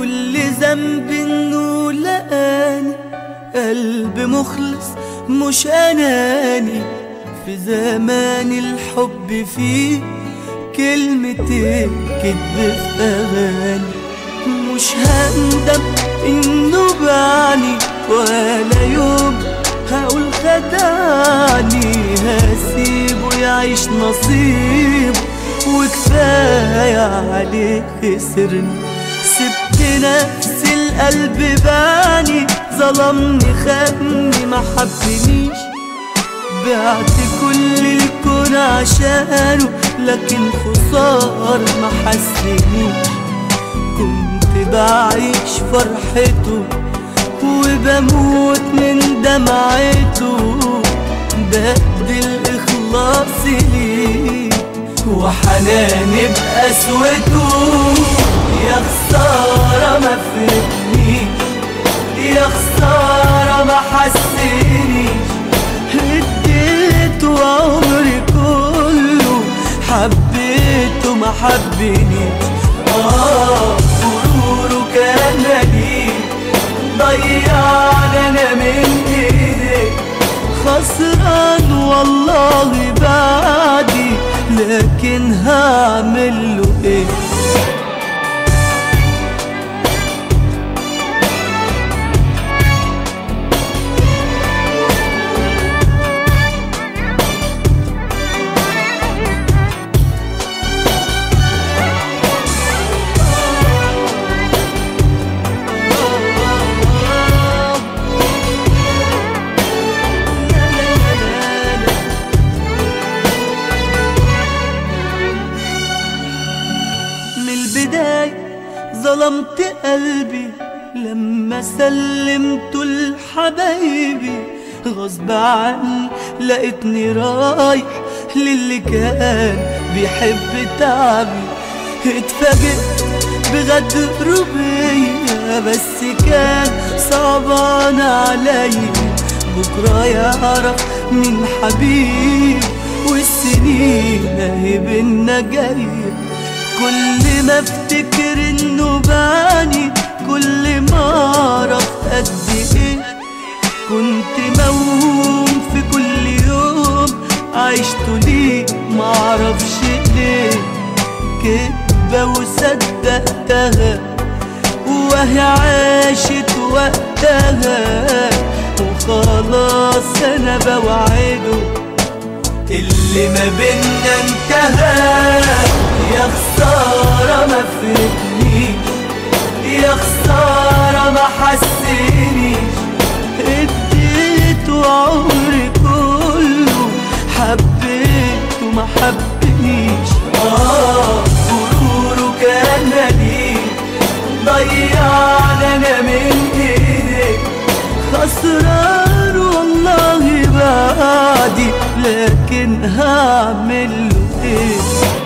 كل ذنب انه لقاني قلب مخلص مش اناني في زمان الحب فيه كلمتين كدب في اغاني مش هندم انه بعني ولا يوم هقول خدعني هسيبه يعيش نصيبه وكفاية عليه خسرني سبت نفسي القلب باني ظلمني خدني ما حبنيش بعت كل الكون عشانه لكن خسار ما حسنيش كنت بعيش فرحته وبموت من دمعته بدل إخلاصي ليه وحناني بقسوته يا خسارة ما فهمنيش يا خسارة ما حسنيش اديته عمري كله حبيته ما حبنيش اه غروره كان مليء ضيعني انا من ايديك خسران والله بعدي لكن هعمل له ايه من البداية ظلمت قلبي لما سلمت لحبايبي غصب عني لقيتني رايح للي كان بيحب تعبي اتفاجئت بغدر بيا بس كان صعبان عليا بكرة يعرف مين حبيب والسنين اهي بينا جايه كل ما افتكر انه باني كل ما اعرف قد ايه كنت موهوم في كل يوم عشت ليه معرفش ليه كدبة وصدقتها وهي عاشت وقتها وخلاص انا بوعده اللي ما بينا انتهى يا خسارة ما فهمنيش يا خسارة ما حسنيش اديته عمري كله حبيته ما حبنيش اه غروره كان مليء ضيعني انا من ايديك خسران والله بعدي لكن هعمل له ايه